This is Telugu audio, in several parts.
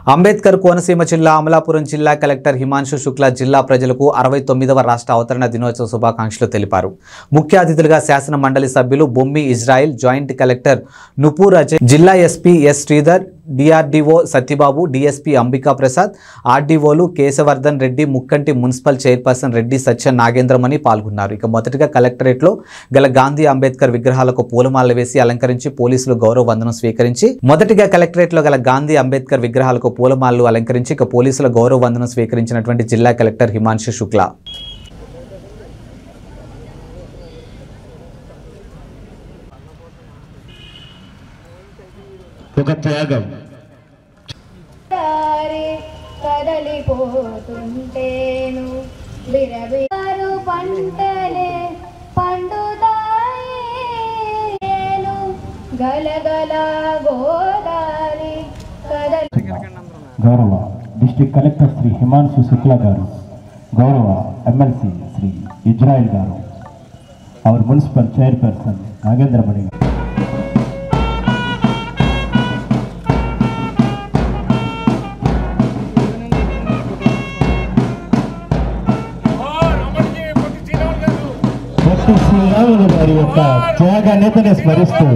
అంబేద్కర్ కోనసీమ జిల్లా అమలాపురం జిల్లా కలెక్టర్ హిమాంశు శుక్లా జిల్లా ప్రజలకు అరవై తొమ్మిదవ రాష్ట్ర అవతరణ దినోత్సవ శుభాకాంక్షలు తెలిపారు ముఖ్య అతిథులుగా శాసన మండలి సభ్యులు బొమ్మి ఇజ్రాయిల్ జాయింట్ కలెక్టర్ నుపూర్ అజయ్ జిల్లా SP S Sridhar DRDO Satyababu DSP Ambika Prasad ఆర్డీఓలు కేశవర్ధన్ రెడ్డి ముక్కంటి మున్సిపల్ చైర్పర్సన్ రెడ్డి సత్య నాగేంద్రమని పాల్గొన్నారు ఇక మొదటిగా కలెక్టరేట్లో గల గాంధీ అంబేద్కర్ విగ్రహాలకు పూలమాల వేసి అలంకరించి పోలీసులు గౌరవ వందనం స్వీకరించి మొదటిగా కలెక్టరేట్లో గల గాంధీ అంబేద్కర్ విగ్రహాలకు పూలమాలలు అలంకరించి ఇక పోలీసుల గౌరవ వందనం స్వీకరించినటువంటి జిల్లా కలెక్టర్ హిమాంశు శుక్లా ఒక త్యాగం దారి కదలిపోతుంటేను విరవిరు పంటలే పండుతాయి నేను గలగల గోదారి కదలి గౌరవ డిస్ట్రిక్ట్ కలెక్టర్ శ్రీ హిమాంశు శుక్లా గారు గౌరవ ఎమ్మెల్సీ శ్రీ ఇజ్రాయిల్ గారు అవర్ మున్సిపల్ చైర్పర్సన్ నాగేంద్రమణి గారు పొట్టి శ్రీరాములు గారి యొక్క త్యాగాన్నితని స్మరిస్తూ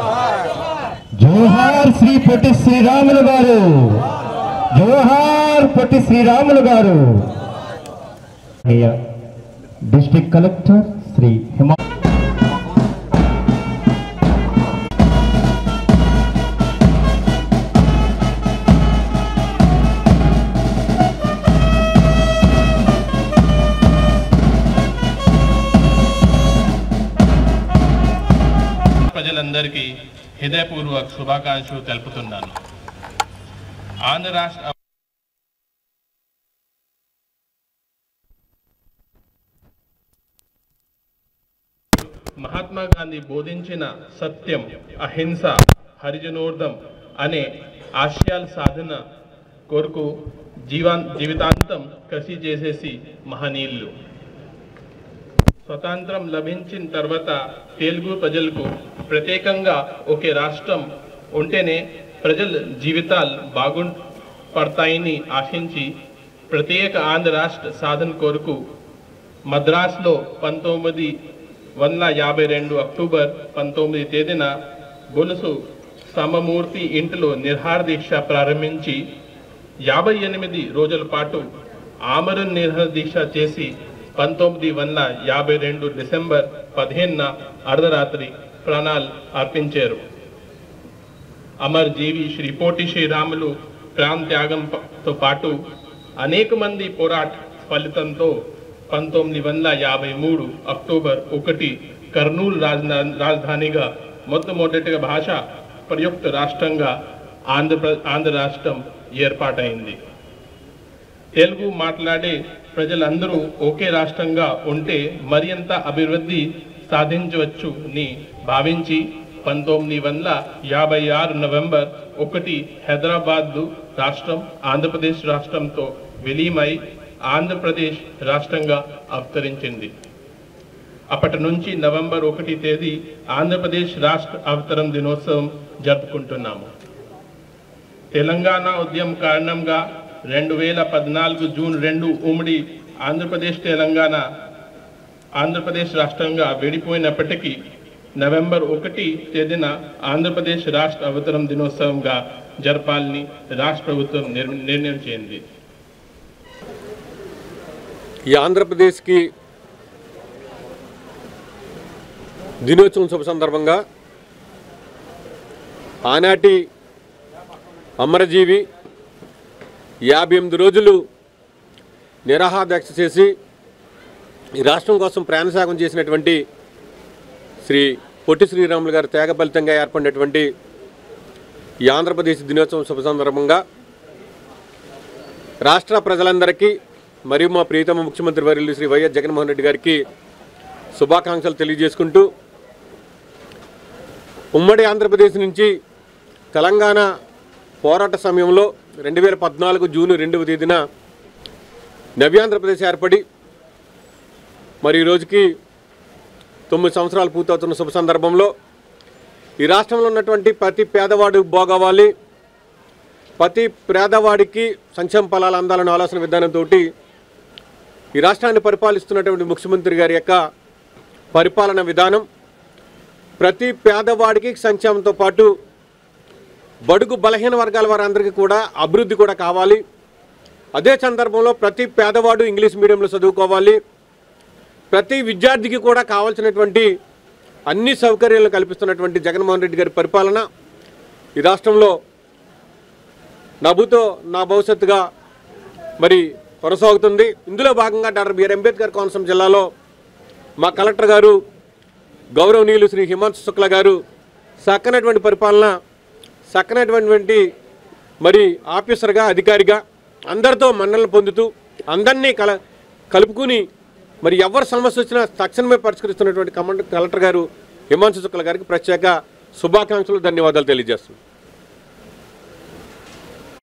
జోహార్ శ్రీ పొట్టి శ్రీరాములు గారు జోహార్ పొట్టి శ్రీరాములు గారు డిస్ట్రిక్ట్ కలెక్టర్ శ్రీ హిమా ప్రజలందరికీ హృదయపూర్వక శుభాకాంక్షలు తెలుపుతున్నాను ఆంధ్ర రాష్ట్ర మహాత్మా గాంధీ బోధించిన సత్యం అహింస హరిజనోర్ధం అనే ఆశయాల సాధన కొరకు జీవా జీవితాంతం కృషి చేసేసి మహనీయులు స్వతంత్రం లభించిన తర్వాత తెలుగు ప్రజలకు ప్రత్యేకంగా ఒకే రాష్ట్రం ఉంటేనే ప్రజల జీవితాలు బాగు పడతాయని ఆశించి ప్రత్యేక ఆంధ్ర రాష్ట్ర సాధన కొరకు మద్రాసులో పంతొమ్మిది వందల యాభై రెండు అక్టోబర్ పంతొమ్మిది తేదీన గొలుసు సమమూర్తి ఇంటిలో నిర్హార దీక్ష ప్రారంభించి యాభై ఎనిమిది రోజుల పాటు ఆమరణ నిర్హార దీక్ష చేసి పంతొమ్మిది వందల యాభై రెండు డిసెంబర్ పదిహేనున అర్ధరాత్రి ప్రాణాలు అర్పించారు అమర్ జీవి శ్రీ పోటి శ్రీరాములు ప్రాణ త్యాగంతో పాటు అనేక మంది పోరాట ఫలితంతో పంతొమ్మిది వందల యాభై మూడు అక్టోబర్ ఒకటి కర్నూలు రాజధా రాజధానిగా మొట్టమొదటిగా భాష ప్రయుక్త రాష్ట్రంగా ఆంధ్ర ఆంధ్ర రాష్ట్రం ఏర్పాటైంది తెలుగు మాట్లాడే ప్రజలందరూ ఒకే రాష్ట్రంగా ఉంటే మరింత అభివృద్ధి సాధించవచ్చు అని భావించి పంతొమ్మిది వందల యాభై ఆరు నవంబర్ ఒకటి హైదరాబాద్ రాష్ట్రం ఆంధ్రప్రదేశ్ రాష్ట్రంతో విలీమై ఆంధ్రప్రదేశ్ రాష్ట్రంగా అవతరించింది అప్పటి నుంచి నవంబర్ ఒకటి తేదీ ఆంధ్రప్రదేశ్ రాష్ట్ర అవతరణ దినోత్సవం జరుపుకుంటున్నాము తెలంగాణ ఉద్యమం కారణంగా రెండు వేల పద్నాలుగు జూన్ రెండు ఉమ్మడి ఆంధ్రప్రదేశ్ తెలంగాణ ఆంధ్రప్రదేశ్ రాష్ట్రంగా విడిపోయినప్పటికీ నవంబర్ ఒకటి తేదీన ఆంధ్రప్రదేశ్ రాష్ట్ర అవతరణ దినోత్సవంగా జరపాలని రాష్ట్ర ప్రభుత్వం నిర్- నిర్ణయం చేయింది ఈ ఆంధ్రప్రదేశ్కి దినోత్సవం శుభ సందర్భంగా ఆనాటి అమరజీవి యాభై ఎనిమిది రోజులు నిరాహారదీక్ష చేసి ఈ రాష్ట్రం కోసం ప్రాణత్యాగం చేసినటువంటి శ్రీ పొట్టి శ్రీరాములు గారి త్యాగ ఫలితంగా ఏర్పడినటువంటి ఈ ఆంధ్రప్రదేశ్ దినోత్సవం శుభ సందర్భంగా రాష్ట్ర ప్రజలందరికీ మరియు మా ప్రియతమ ముఖ్యమంత్రి వర్యులు శ్రీ వైఎస్ జగన్మోహన్ రెడ్డి గారికి శుభాకాంక్షలు తెలియజేసుకుంటూ ఉమ్మడి ఆంధ్రప్రదేశ్ నుంచి తెలంగాణ పోరాట సమయంలో రెండు వేల పద్నాలుగు జూన్ రెండవ తేదీన నవ్యాంధ్రప్రదేశ్ ఏర్పడి మరి ఈ రోజుకి తొమ్మిది సంవత్సరాలు పూర్తవుతున్న శుభ సందర్భంలో ఈ రాష్ట్రంలో ఉన్నటువంటి ప్రతి పేదవాడు బాగవ్వాలి ప్రతి పేదవాడికి సంక్షేమ ఫలాలు అందాలన్న ఆలోచన విధానంతో ఈ రాష్ట్రాన్ని పరిపాలిస్తున్నటువంటి ముఖ్యమంత్రి గారి యొక్క పరిపాలన విధానం ప్రతి పేదవాడికి సంక్షేమంతో పాటు బడుగు బలహీన వర్గాల వారందరికీ కూడా అభివృద్ధి కూడా కావాలి అదే సందర్భంలో ప్రతి పేదవాడు ఇంగ్లీష్ మీడియంలో చదువుకోవాలి ప్రతి విద్యార్థికి కూడా కావాల్సినటువంటి అన్ని సౌకర్యాలను కల్పిస్తున్నటువంటి జగన్మోహన్ రెడ్డి గారి పరిపాలన ఈ రాష్ట్రంలో నభుతో నా భవిష్యత్తుగా మరి కొనసాగుతుంది ఇందులో భాగంగా డాక్టర్ బిఆర్ అంబేద్కర్ కోనసీమ జిల్లాలో మా కలెక్టర్ గారు గౌరవనీయులు శ్రీ హిమాంశు శుక్ల గారు చక్కనటువంటి పరిపాలన చక్కనటువంటి మరి ఆఫీసర్గా అధికారిగా అందరితో మన్నలను పొందుతూ అందరినీ కల కలుపుకుని మరి ఎవరి సమస్య వచ్చినా తక్షణమే పరిష్కరిస్తున్నటువంటి కమాండ్ కలెక్టర్ గారు హిమాంశు శుక్ల గారికి ప్రత్యేక శుభాకాంక్షలు ధన్యవాదాలు తెలియజేస్తున్నాను